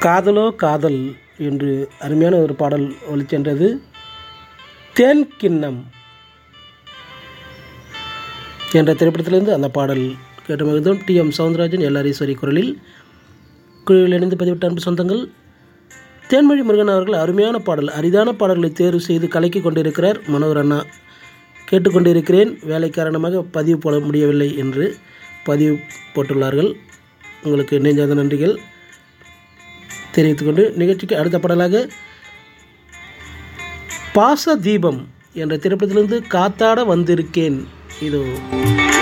காதலோ காதல் என்று அருமையான ஒரு பாடல் ஒலிச்சென்றது தேன் கிண்ணம் என்ற திரைப்படத்திலிருந்து அந்த பாடல் கேட்டு மகிழ்ந்தோம் டி எம் சவுந்தரராஜன் எல்ஆரீஸ்வரி குரலில் குழுவில் இணைந்து பதிவிட்ட அன்பு சொந்தங்கள் தேன்மொழி முருகன் அவர்கள் அருமையான பாடல் அரிதான பாடல்களை தேர்வு செய்து கலக்கி கொண்டிருக்கிறார் மனோகர் அண்ணா கேட்டுக்கொண்டிருக்கிறேன் வேலை காரணமாக பதிவு போட முடியவில்லை என்று பதிவு போட்டுள்ளார்கள் உங்களுக்கு நெஞ்சாத நன்றிகள் தெரிவித்துக்கொண்டு நிகழ்ச்சிக்கு அடுத்த பாடலாக பாச தீபம் என்ற திரைப்படத்திலிருந்து காத்தாட வந்திருக்கேன் இதோ